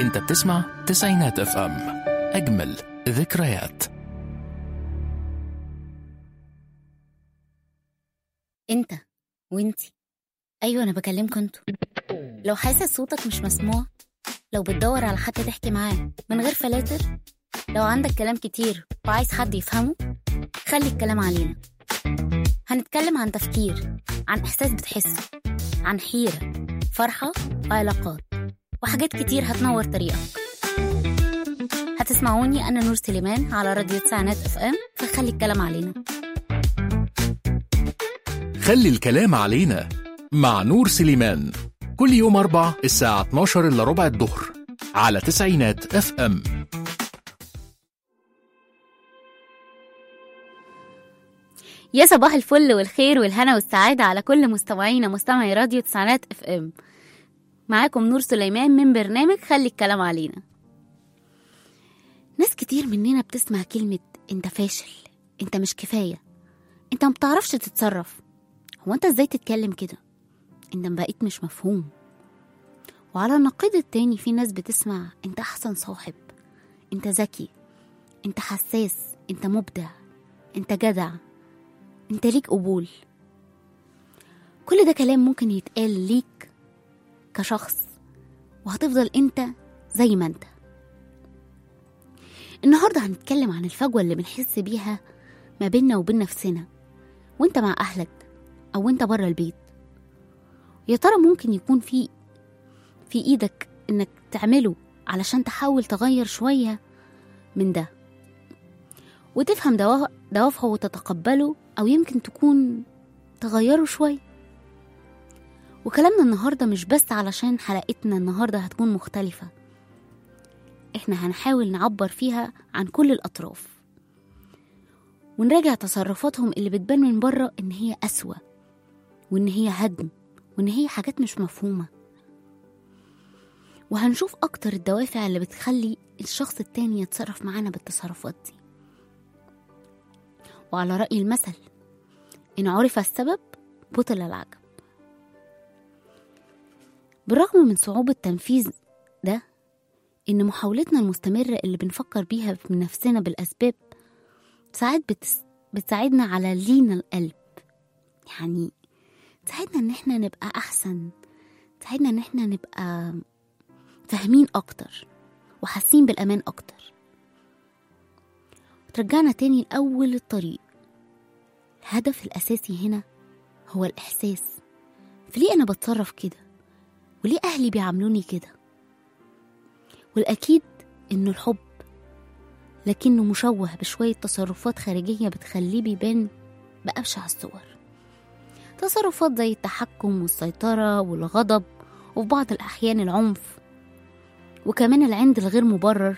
انت بتسمع تسعينات اف ام اجمل ذكريات انت وانتي ايوه انا بكلمكوا انتوا لو حاسس صوتك مش مسموع لو بتدور على حد تحكي معاه من غير فلاتر لو عندك كلام كتير وعايز حد يفهمه خلي الكلام علينا هنتكلم عن تفكير عن احساس بتحسه عن حيره فرحه وعلاقات وحاجات كتير هتنور طريقك هتسمعوني انا نور سليمان على راديو تسعينات اف ام فخلي الكلام علينا خلي الكلام علينا مع نور سليمان كل يوم أربع الساعة 12 إلا ربع الظهر على تسعينات اف ام يا صباح الفل والخير والهنا والسعادة على كل مستمعينا مستمعي راديو تسعينات اف ام معاكم نور سليمان من برنامج خلي الكلام علينا ناس كتير مننا بتسمع كلمة انت فاشل انت مش كفاية انت ما بتعرفش تتصرف هو انت ازاي تتكلم كده انت بقيت مش مفهوم وعلى النقيض التاني في ناس بتسمع انت احسن صاحب انت ذكي انت حساس انت مبدع انت جدع انت ليك قبول كل ده كلام ممكن يتقال ليك كشخص وهتفضل انت زي ما انت النهارده هنتكلم عن الفجوه اللي بنحس بيها ما بيننا وبين نفسنا وانت مع اهلك او انت بره البيت يا ترى ممكن يكون في في ايدك انك تعمله علشان تحاول تغير شويه من ده وتفهم دوا- دوافعه وتتقبله او يمكن تكون تغيره شويه وكلامنا النهارده مش بس علشان حلقتنا النهارده هتكون مختلفه احنا هنحاول نعبر فيها عن كل الاطراف ونراجع تصرفاتهم اللي بتبان من بره ان هي قسوه وان هي هدم وان هي حاجات مش مفهومه وهنشوف اكتر الدوافع اللي بتخلي الشخص التاني يتصرف معانا بالتصرفات دي وعلى رأي المثل إن عرف السبب بطل العجب بالرغم من صعوبة تنفيذ ده إن محاولتنا المستمرة اللي بنفكر بيها من نفسنا بالأسباب ساعات بتس... بتساعدنا على لين القلب يعني تساعدنا إن إحنا نبقى أحسن تساعدنا إن إحنا نبقى فاهمين أكتر وحاسين بالأمان أكتر ترجعنا تاني لأول الطريق الهدف الأساسي هنا هو الإحساس فليه أنا بتصرف كده وليه أهلي بيعاملوني كده والأكيد إنه الحب لكنه مشوه بشوية تصرفات خارجية بتخليه بيبان بأبشع الصور تصرفات زي التحكم والسيطرة والغضب وفي بعض الأحيان العنف وكمان العند الغير مبرر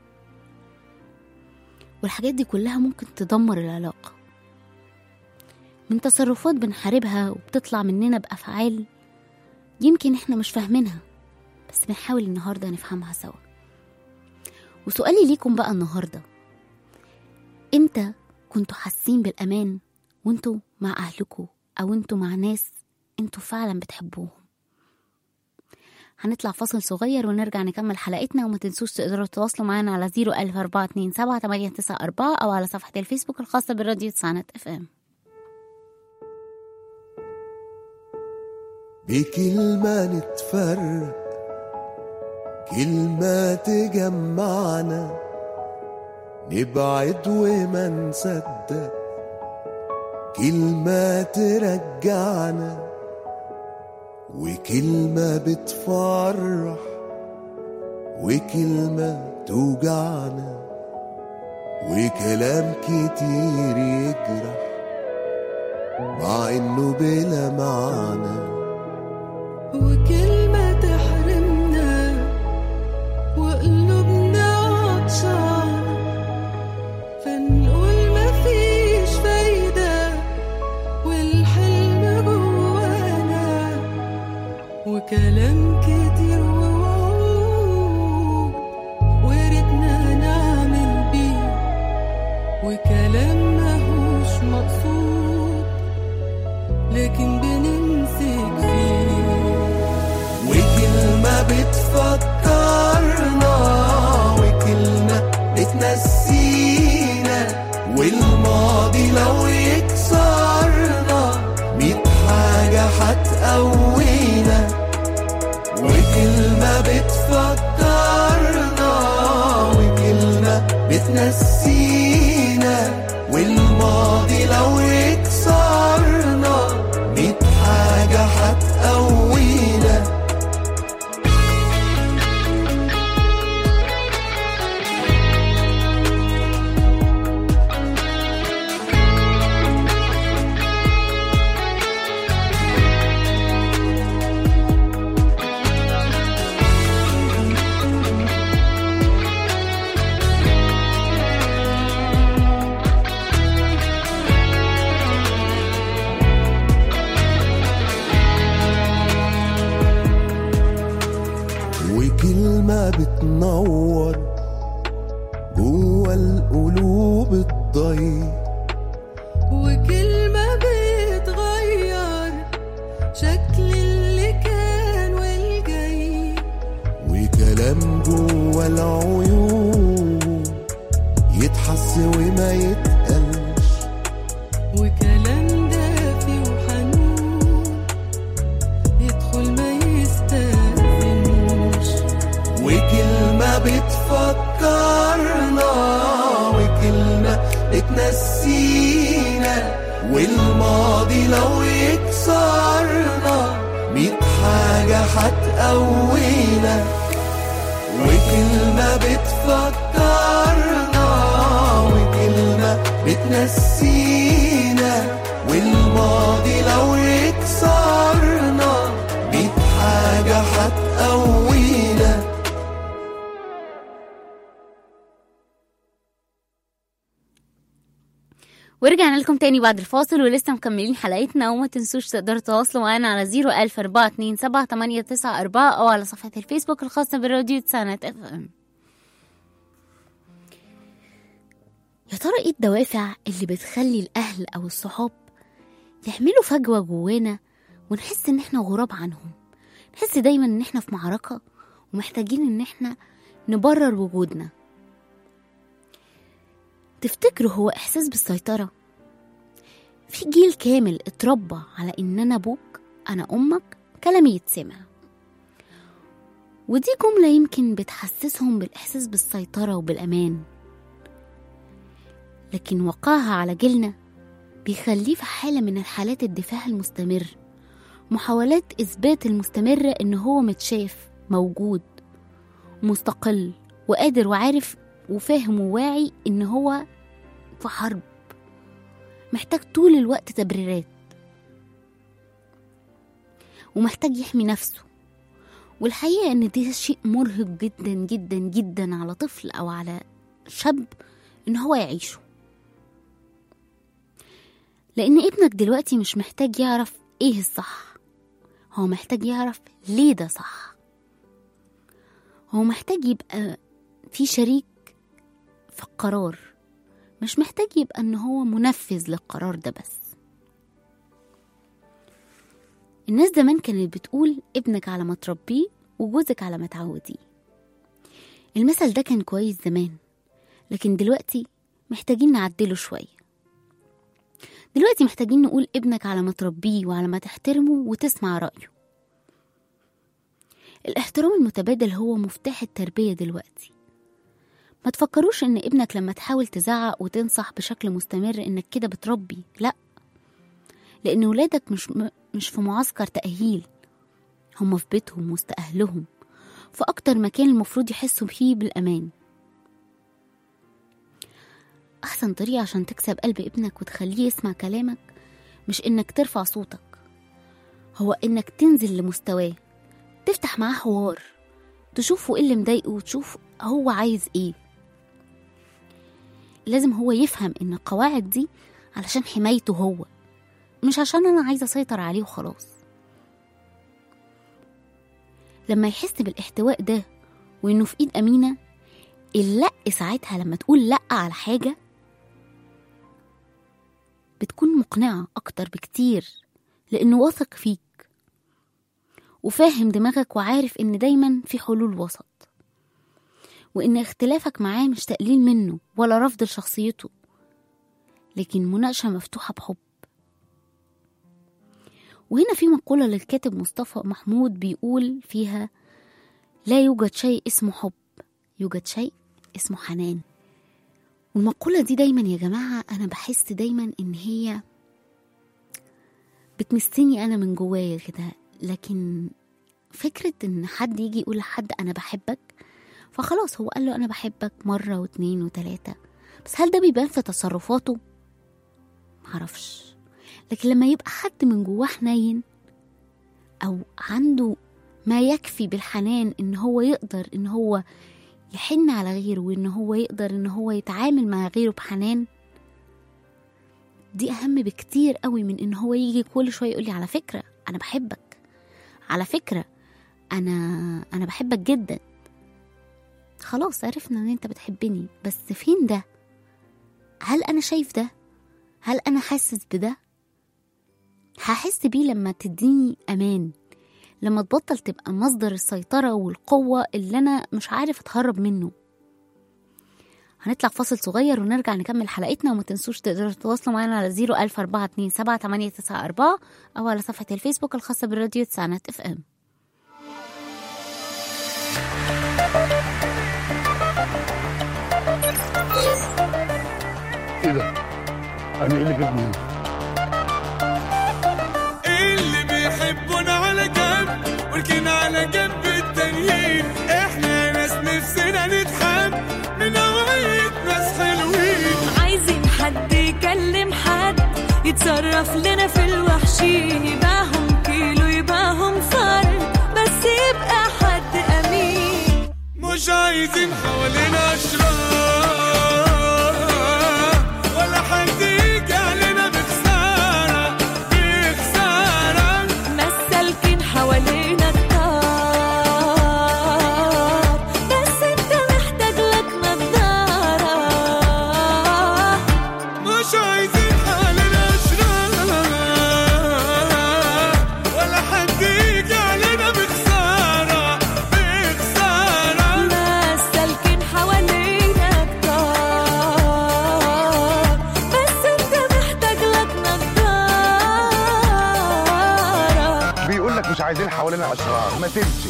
والحاجات دي كلها ممكن تدمر العلاقة من تصرفات بنحاربها وبتطلع مننا بأفعال يمكن احنا مش فاهمينها بس بنحاول النهاردة نفهمها سوا وسؤالي ليكم بقى النهاردة امتى كنتوا حاسين بالأمان وانتوا مع أهلكوا أو انتوا مع ناس انتوا فعلا بتحبوهم هنطلع فاصل صغير ونرجع نكمل حلقتنا وما تنسوش تقدروا تتواصلوا معانا على 01427 أو على صفحة الفيسبوك الخاصة بالراديو تسعينات اف ام بكلمة نتفرق كلمة تجمعنا نبعد وما نصدق كلمة ترجعنا وكلمة بتفرح وكلمة توجعنا وكلام كتير يجرح مع انه بلا معنى وكلمة تحرمنا وقلوبنا عطشان فنقول مفيش فايدة والحلم جوانا وكلام كتير ووعود وريتنا نعمل بيه وكلام ماهوش مقصود لكن بنمسك فيه وكلمة بتفكرنا وكلمة بتنور جوا القلوب الضيق وكلمة بتغير شكل اللي كان والجاي وكلام جوا العيون يتحس وما يتقلش وكلام دافي وحنون يدخل ما يستأذنش وكلمة بتفكرنا وكلمة بتنسينا والماضي لو يكسرنا ميت حاجة هتقوينا وكلمة بتفكرنا وكلمة بتنسينا والماضي لو يكسرنا ميت حاجة هتقوينا ورجعنا لكم تاني بعد الفاصل ولسه مكملين حلقتنا وما تنسوش تقدروا تتواصلوا معانا على 010427894 أو على صفحة الفيسبوك الخاصة بالراديو تسانت اف ام يا ترى ايه الدوافع اللي بتخلي الأهل أو الصحاب يعملوا فجوة جوانا ونحس إن احنا غراب عنهم نحس دايما إن احنا في معركة ومحتاجين إن احنا نبرر وجودنا تفتكروا هو إحساس بالسيطرة؟ في جيل كامل اتربى على إن أنا أبوك أنا أمك كلامي يتسمع ودي جملة يمكن بتحسسهم بالإحساس بالسيطرة وبالأمان لكن وقعها على جيلنا بيخليه في حالة من الحالات الدفاع المستمر محاولات إثبات المستمرة إن هو متشاف موجود مستقل وقادر وعارف وفاهم وواعي إن هو في حرب محتاج طول الوقت تبريرات ومحتاج يحمي نفسه والحقيقة إن ده شيء مرهق جدا جدا جدا على طفل أو على شاب إن هو يعيشه لأن ابنك دلوقتي مش محتاج يعرف إيه الصح هو محتاج يعرف ليه ده صح هو محتاج يبقى في شريك في القرار مش محتاج يبقى ان هو منفذ للقرار ده بس الناس زمان كانت بتقول ابنك على ما تربيه وجوزك على ما تعوديه المثل ده كان كويس زمان لكن دلوقتي محتاجين نعدله شوية دلوقتي محتاجين نقول ابنك على ما تربيه وعلى ما تحترمه وتسمع رأيه الاحترام المتبادل هو مفتاح التربية دلوقتي ما تفكروش ان ابنك لما تحاول تزعق وتنصح بشكل مستمر انك كده بتربي لا لان ولادك مش مش في معسكر تأهيل هم في بيتهم وسط اهلهم في اكتر مكان المفروض يحسوا فيه بالامان احسن طريقة عشان تكسب قلب ابنك وتخليه يسمع كلامك مش انك ترفع صوتك هو انك تنزل لمستواه تفتح معاه حوار تشوفه ايه اللي مضايقه وتشوف هو عايز ايه لازم هو يفهم ان القواعد دي علشان حمايته هو مش عشان انا عايزه اسيطر عليه وخلاص لما يحس بالاحتواء ده وانه في ايد امينه اللأ ساعتها لما تقول لأ على حاجه بتكون مقنعه اكتر بكتير لانه واثق فيك وفاهم دماغك وعارف ان دايما في حلول وسط وإن اختلافك معاه مش تقليل منه ولا رفض لشخصيته لكن مناقشة مفتوحة بحب وهنا في مقولة للكاتب مصطفى محمود بيقول فيها لا يوجد شيء اسمه حب يوجد شيء اسمه حنان والمقولة دي دايما يا جماعة أنا بحس دايما إن هي بتمسني أنا من جوايا كده لكن فكرة إن حد يجي يقول لحد أنا بحبك فخلاص هو قال له أنا بحبك مرة واتنين وتلاتة بس هل ده بيبان في تصرفاته؟ معرفش لكن لما يبقى حد من جواه حنين أو عنده ما يكفي بالحنان إن هو يقدر إن هو يحن على غيره وإن هو يقدر إن هو يتعامل مع غيره بحنان دي أهم بكتير قوي من إن هو يجي كل شوية يقولي على فكرة أنا بحبك على فكرة أنا أنا بحبك جدا خلاص عرفنا ان انت بتحبني بس فين ده هل انا شايف ده هل انا حاسس بده هحس بيه لما تديني امان لما تبطل تبقى مصدر السيطرة والقوة اللي أنا مش عارف أتهرب منه هنطلع فاصل صغير ونرجع نكمل حلقتنا وما تنسوش تقدروا تتواصلوا معانا على 00427 أو على صفحة الفيسبوك الخاصة بالراديو تسعينات اف ام ايه ده؟ انا ايه اللي جابني هنا؟ اللي بيحبونا على جنب ولكن على جنب التانيين احنا ناس نفسنا نتحب من نوعية ناس حلوين عايزين حد يكلم حد يتصرف لنا في الوحشين يباهم كيلو يباهم فرد بس يبقى حد أمين مش عايزين حوالينا اشرار ولا حد يجي علينا بخسارة بخسارة مسالكين حوالينا كتار بس انت محتاج لك نضارة مش عايزين حوالينا اشرار ولا حد يجي علينا بخسارة بخسارة مسالكين حوالينا كتار بس انت محتاج لك نضارة بيقول لك مش عايزين حوالينا اشرار ما تمشي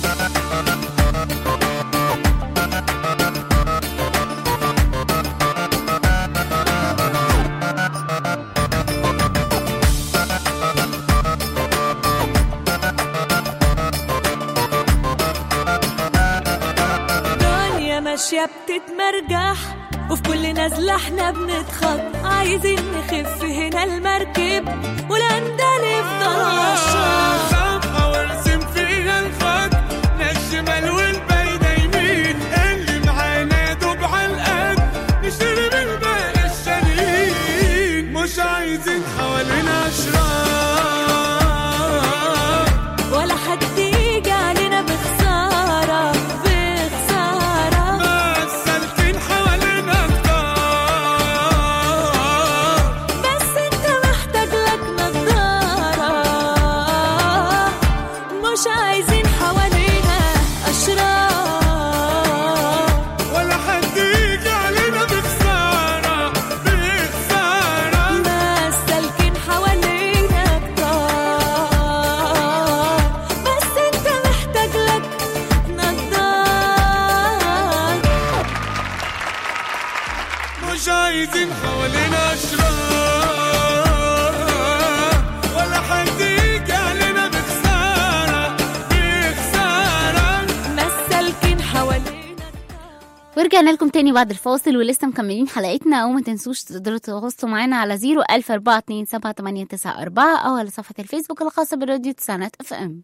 دنيا ماشية بتتمرجح وفي كل نزلة احنا بنتخط عايزين نخف هنا المركب ولا ندلف ضلاشة صفحة وارسم فيها الخط لا الشمال والباقي يمين اللي معانا دوب على القد نشتري من باقي الشارين مش عايزين حوالينا اشرار ولا حد يجي علينا بخسارة بخسارة مسالكين حوالينا كتار بس انت محتاج لك نضارة مش عايزين حوالينا أشرار ولا حد يجي علينا بخسارة بخسارة مسالكين حوالينا كتار بس انت محتاج لك نضارة مش عايزين حوالينا اشرار ولا حد يجي علينا بخسارة بخسارة مسالكين حوالينا ورجعنا لكم تاني بعد الفاصل ولسه مكملين حلقتنا وما تنسوش تقدروا تتواصلوا معانا على 010427894 أو على صفحة الفيسبوك الخاصة بالراديو تسعينات اف ام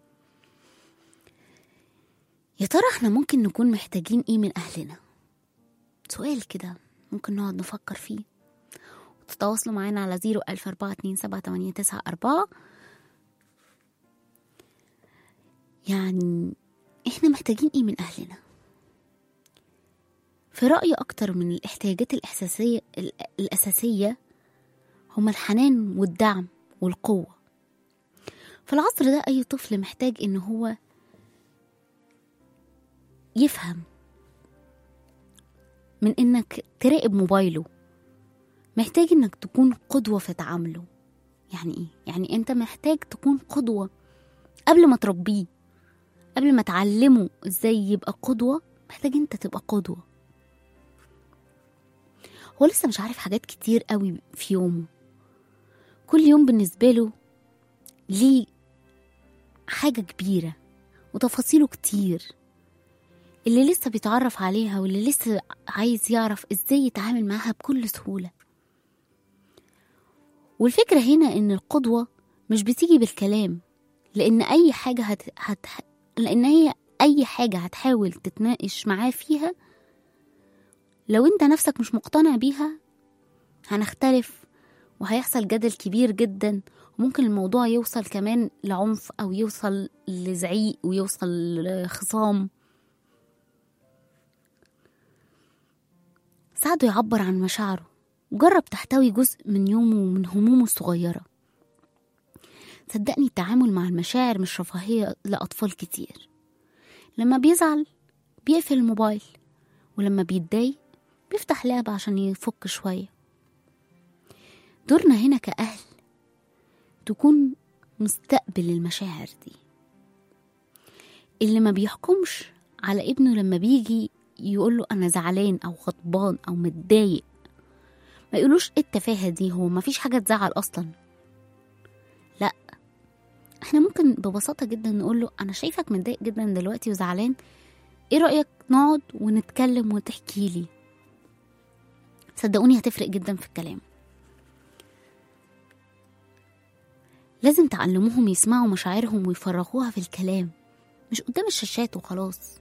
يا ترى احنا ممكن نكون محتاجين ايه من أهلنا؟ سؤال كده ممكن نقعد نفكر فيه وتتواصلوا معانا على 010427894 يعني احنا محتاجين ايه من أهلنا؟ في رأيي أكتر من الاحتياجات الإحساسية ال- الأساسية هما الحنان والدعم والقوة في العصر ده أي طفل محتاج إن هو يفهم من إنك تراقب موبايله محتاج إنك تكون قدوة في تعامله يعني إيه؟ يعني أنت محتاج تكون قدوة قبل ما تربيه قبل ما تعلمه إزاي يبقى قدوة محتاج أنت تبقى قدوة هو لسه مش عارف حاجات كتير قوي في يومه كل يوم بالنسبة له ليه حاجة كبيرة وتفاصيله كتير اللي لسه بيتعرف عليها واللي لسه عايز يعرف ازاي يتعامل معاها بكل سهولة والفكرة هنا ان القدوة مش بتيجي بالكلام لان اي حاجة هت... هت... لان هي اي حاجة هتحاول تتناقش معاه فيها لو انت نفسك مش مقتنع بيها هنختلف وهيحصل جدل كبير جدا وممكن الموضوع يوصل كمان لعنف او يوصل لزعيق ويوصل لخصام تساعده يعبر عن مشاعره جرب تحتوي جزء من يومه ومن همومه الصغيرة صدقني التعامل مع المشاعر مش رفاهية لأطفال كتير لما بيزعل بيقفل الموبايل ولما بيتضايق بيفتح لعبة عشان يفك شوية دورنا هنا كأهل تكون مستقبل المشاعر دي اللي ما بيحكمش على ابنه لما بيجي يقوله أنا زعلان أو غضبان أو متضايق ما يقولوش ايه التفاهة دي هو ما فيش حاجة تزعل أصلا لا احنا ممكن ببساطة جدا نقوله أنا شايفك متضايق جدا دلوقتي وزعلان ايه رأيك نقعد ونتكلم وتحكي لي صدقوني هتفرق جدا في الكلام لازم تعلموهم يسمعوا مشاعرهم ويفرغوها في الكلام مش قدام الشاشات وخلاص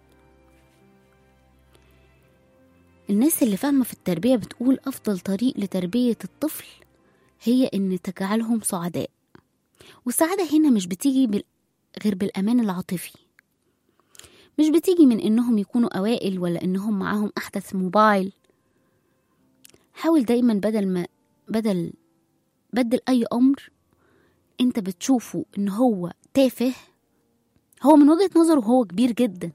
الناس اللي فاهمة في التربية بتقول أفضل طريق لتربية الطفل هي إن تجعلهم سعداء والسعادة هنا مش بتيجي بال... غير بالأمان العاطفي مش بتيجي من إنهم يكونوا أوائل ولا إنهم معاهم أحدث موبايل حاول دايما بدل ما بدل بدل أي أمر أنت بتشوفه إن هو تافه هو من وجهة نظره هو كبير جدا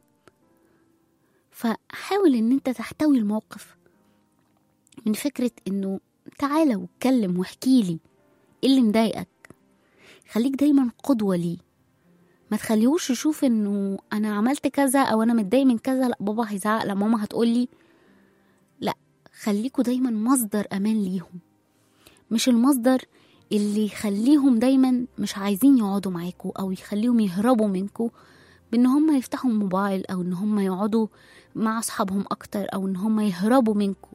فحاول ان انت تحتوي الموقف من فكرة انه تعالى واتكلم واحكيلي ايه اللي مضايقك خليك دايما قدوة ليه ما تخليهوش يشوف انه انا عملت كذا او انا متضايق من كذا لا بابا هيزعق لا ماما هتقولي لا خليكوا دايما مصدر امان ليهم مش المصدر اللي يخليهم دايما مش عايزين يقعدوا معاكوا او يخليهم يهربوا منكوا بان هم يفتحوا الموبايل او ان هم يقعدوا مع اصحابهم اكتر او ان هم يهربوا منكم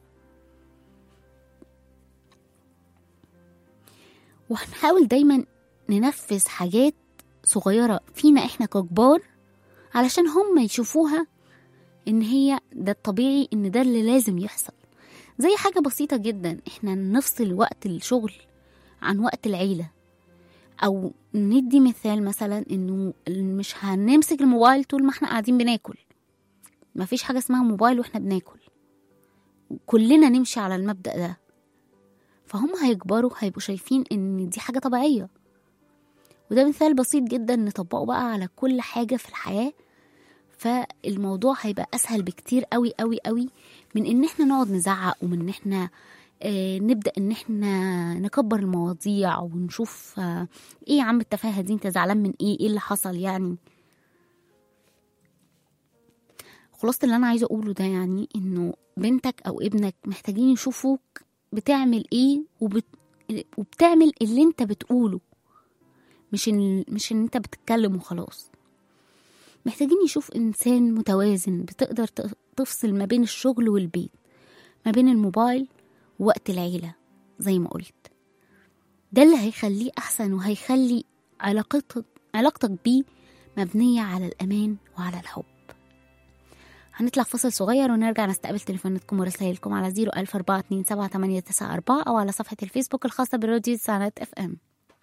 وهنحاول دايما ننفذ حاجات صغيرة فينا احنا ككبار علشان هم يشوفوها ان هي ده الطبيعي ان ده اللي لازم يحصل زي حاجة بسيطة جدا احنا نفصل وقت الشغل عن وقت العيلة او ندي مثال مثلا انه مش هنمسك الموبايل طول ما احنا قاعدين بناكل مفيش حاجة اسمها موبايل واحنا بناكل كلنا نمشي على المبدأ ده فهم هيكبروا هيبقوا شايفين ان دي حاجة طبيعية وده مثال بسيط جدا نطبقه بقى على كل حاجة في الحياة فالموضوع هيبقى اسهل بكتير قوي قوي قوي من ان احنا نقعد نزعق ومن ان احنا آه نبدا ان احنا نكبر المواضيع ونشوف آه ايه يا عم التفاهه دي انت زعلان من ايه ايه اللي حصل يعني خلاصة اللي انا عايزه اقوله ده يعني انه بنتك او ابنك محتاجين يشوفوك بتعمل ايه وبت... وبتعمل اللي انت بتقوله مش ان مش ان انت بتتكلم وخلاص محتاجين يشوف انسان متوازن بتقدر ت- تفصل ما بين الشغل والبيت ما بين الموبايل ووقت العيلة زي ما قلت ده اللي هيخليه أحسن وهيخلي علاقتك علاقتك بيه مبنية على الأمان وعلى الحب هنطلع فاصل صغير ونرجع نستقبل تليفوناتكم ورسائلكم على 014278994 أو على صفحة الفيسبوك الخاصة براديو سانات اف ام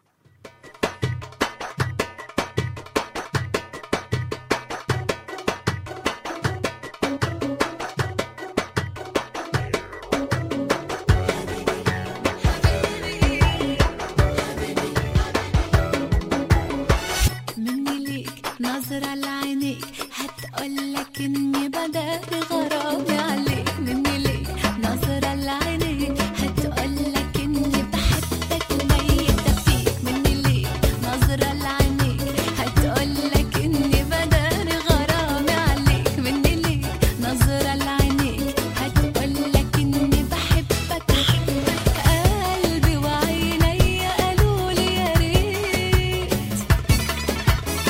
مني ليك نظرة لعينيك هتقولك اني بدأت غرامي عليك مني ليك نظرة لعينيك هتقولك اني بحبك وميتة فيك مني ليك نظرة لعينيك هتقولك اني بدأت غرامي عليك مني ليك نظرة لعينيك هتقولك اني بحبك قلبي وعيني قالولي يا ريت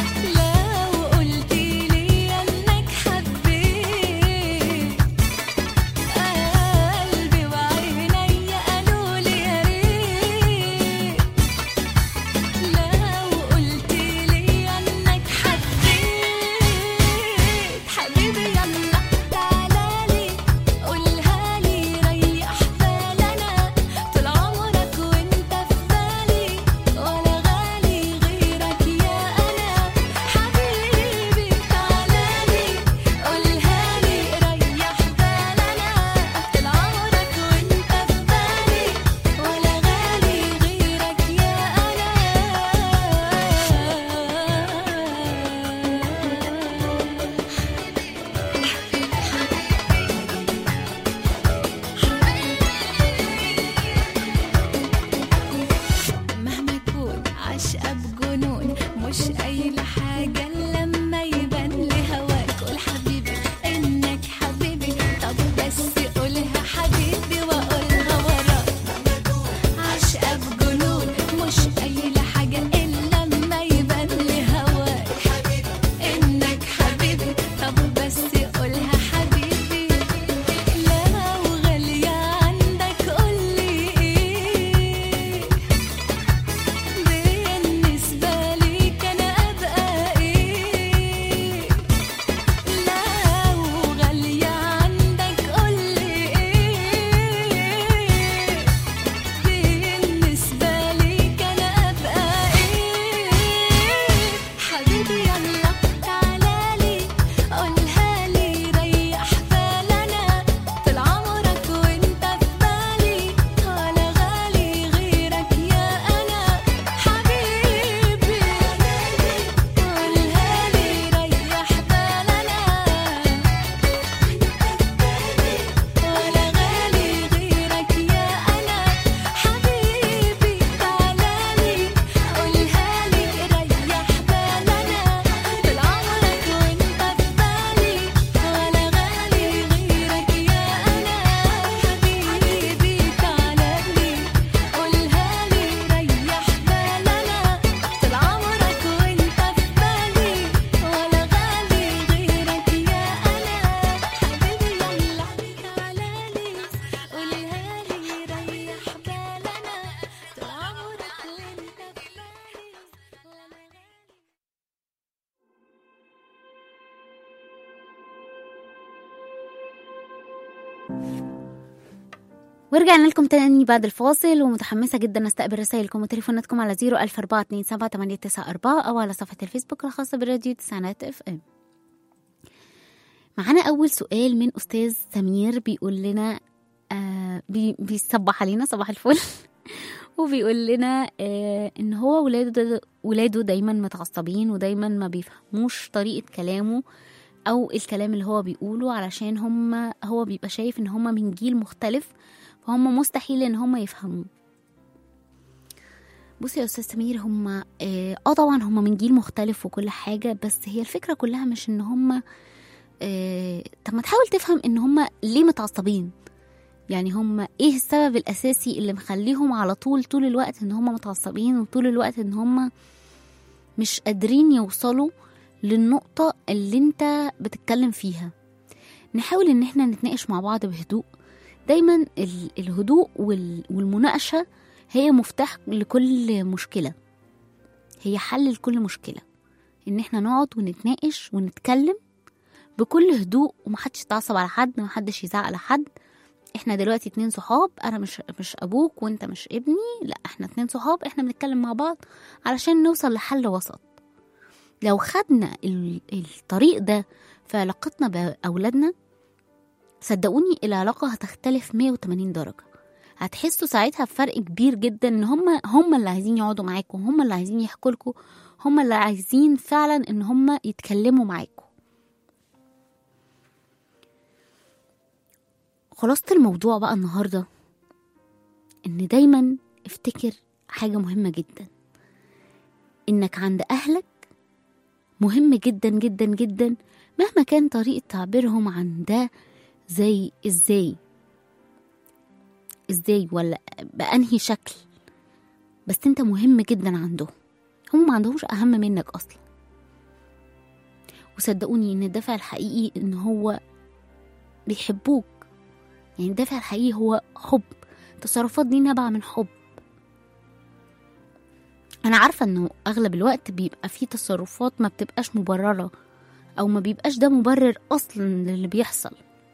لو قلتي لي انك حبيت ورجعنا لكم تاني بعد الفاصل ومتحمسة جدا استقبل رسائلكم وتليفوناتكم على 004278994 أو على صفحة الفيسبوك الخاصة براديو تسعينات اف ام معانا أول سؤال من أستاذ سمير بيقول لنا آه بي بيصبح علينا صباح الفل وبيقول لنا آه إن هو ولاده ولاده دايما متعصبين ودايما ما بيفهموش طريقة كلامه أو الكلام اللي هو بيقوله علشان هم هو بيبقى شايف إن هم من جيل مختلف فهم مستحيل ان هم يفهموا بصي يا استاذ سمير هم اه آه طبعا هم من جيل مختلف وكل حاجه بس هي الفكره كلها مش ان هم آه طب ما تحاول تفهم ان هم ليه متعصبين يعني هم ايه السبب الاساسي اللي مخليهم على طول طول الوقت ان هم متعصبين وطول الوقت ان هم مش قادرين يوصلوا للنقطه اللي انت بتتكلم فيها نحاول ان احنا نتناقش مع بعض بهدوء دايما ال- الهدوء وال- والمناقشة هي مفتاح لكل مشكلة هي حل لكل مشكلة إن احنا نقعد ونتناقش ونتكلم بكل هدوء ومحدش يتعصب على حد محدش يزعق على حد احنا دلوقتي اتنين صحاب انا مش مش ابوك وانت مش ابني لا احنا اتنين صحاب احنا بنتكلم مع بعض علشان نوصل لحل وسط لو خدنا ال- الطريق ده في علاقتنا بأولادنا صدقوني العلاقة هتختلف 180 درجة هتحسوا ساعتها بفرق كبير جدا ان هم هم اللي عايزين يقعدوا معاكم هم اللي عايزين يحكوا لكم هم اللي عايزين فعلا ان هم يتكلموا معاكم خلاصة الموضوع بقى النهاردة ان دايما افتكر حاجة مهمة جدا انك عند اهلك مهم جدا جدا جدا مهما كان طريقة تعبيرهم عن ده زي ازاي ازاي ولا بأنهي شكل بس انت مهم جدا عندهم هم ما عندهمش اهم منك اصلا وصدقوني ان الدافع الحقيقي ان هو بيحبوك يعني الدافع الحقيقي هو حب التصرفات دي نابعة من حب انا عارفة انه اغلب الوقت بيبقى فيه تصرفات ما بتبقاش مبررة او ما بيبقاش ده مبرر اصلا للي بيحصل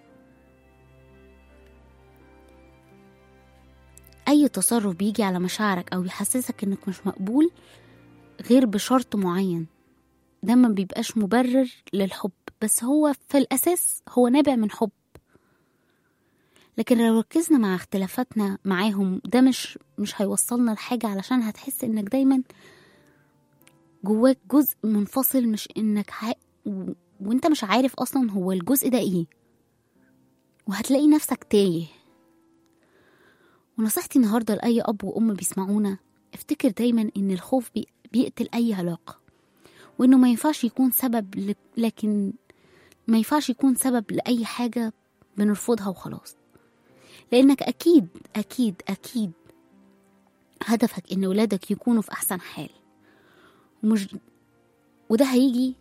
اي تصرف بيجي على مشاعرك او يحسسك انك مش مقبول غير بشرط معين ده ما بيبقاش مبرر للحب بس هو في الاساس هو نابع من حب لكن لو ركزنا مع اختلافاتنا معاهم ده مش مش هيوصلنا لحاجة علشان هتحس انك دايما جواك جزء منفصل مش انك ح... و... وانت مش عارف اصلا هو الجزء ده ايه وهتلاقي نفسك تايه ونصيحتي النهاردة لأي أب وأم بيسمعونا افتكر دايما إن الخوف بي... بيقتل أي علاقة وإنه ما ينفعش يكون سبب ل... لكن ما ينفعش يكون سبب لأي حاجة بنرفضها وخلاص لأنك أكيد أكيد أكيد هدفك إن ولادك يكونوا في أحسن حال ومش وده هيجي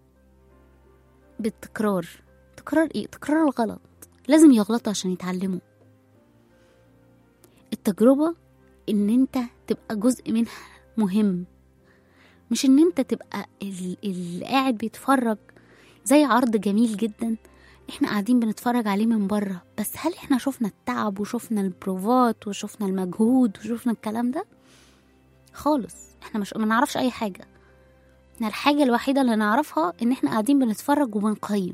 بالتكرار تكرار إيه؟ تكرار الغلط لازم يغلطوا عشان يتعلموا التجربة إن أنت تبقى جزء منها مهم مش إن أنت تبقى ال- اللي قاعد بيتفرج زي عرض جميل جدا احنا قاعدين بنتفرج عليه من بره بس هل احنا شفنا التعب وشفنا البروفات وشفنا المجهود وشفنا الكلام ده خالص احنا مش ما نعرفش اي حاجه احنا الحاجه الوحيده اللي نعرفها ان احنا قاعدين بنتفرج وبنقيم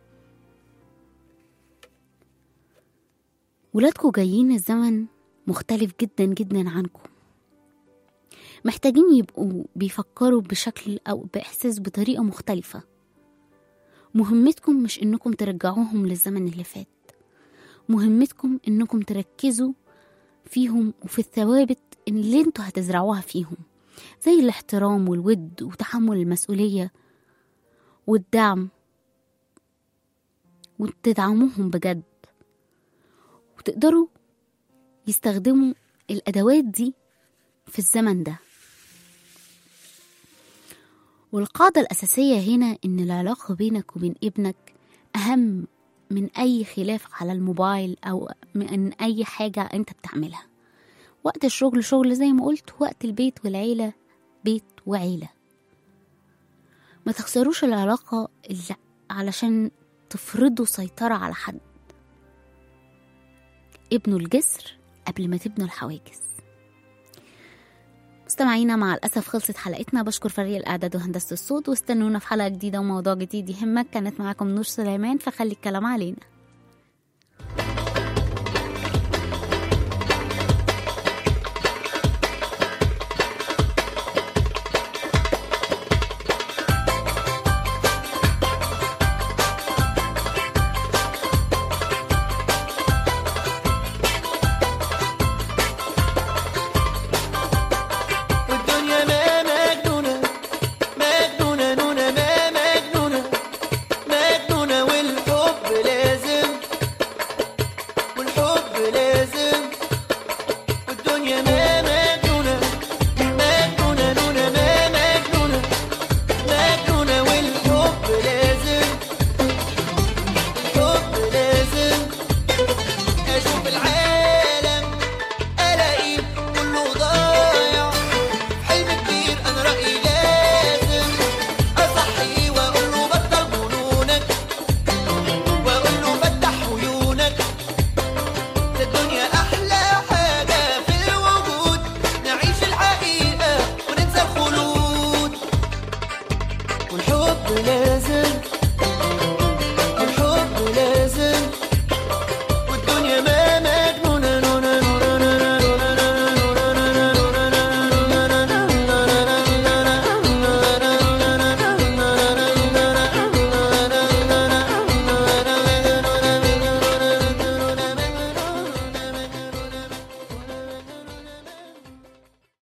ولادكم جايين الزمن مختلف جدا جدا عنكم محتاجين يبقوا بيفكروا بشكل او باحساس بطريقه مختلفه مهمتكم مش انكم ترجعوهم للزمن اللي فات مهمتكم انكم تركزوا فيهم وفي الثوابت اللي انتوا هتزرعوها فيهم زي الاحترام والود وتحمل المسؤولية والدعم وتدعموهم بجد وتقدروا يستخدموا الأدوات دي في الزمن ده والقاعدة الأساسية هنا إن العلاقة بينك وبين ابنك أهم من أي خلاف على الموبايل أو من أي حاجة أنت بتعملها وقت الشغل شغل زي ما قلت وقت البيت والعيلة بيت وعيلة ما تخسروش العلاقة اللي علشان تفرضوا سيطرة على حد ابنوا الجسر قبل ما تبنوا الحواجز مستمعينا مع الأسف خلصت حلقتنا بشكر فريق الإعداد وهندسة الصوت واستنونا في حلقة جديدة وموضوع جديد يهمك كانت معاكم نور سليمان فخلي الكلام علينا والدنيا ما مجنونة مجنونة نونة ما مجنونة مجنونة والحب لازم والحب لازم والدنيا ما مجنونة مجنونة نونة ما مجنونة مجنونة والحب لازم الحب لازم أشوف العالم ألاقيه كله ضايع حلم كبير انا رايي لازم اصحي واقول له بطل جنونك واقول له فتح عيونك ده الدنيا احلى حاجه في الوجود نعيش الحقيقه وننسى الخلود والحب لازم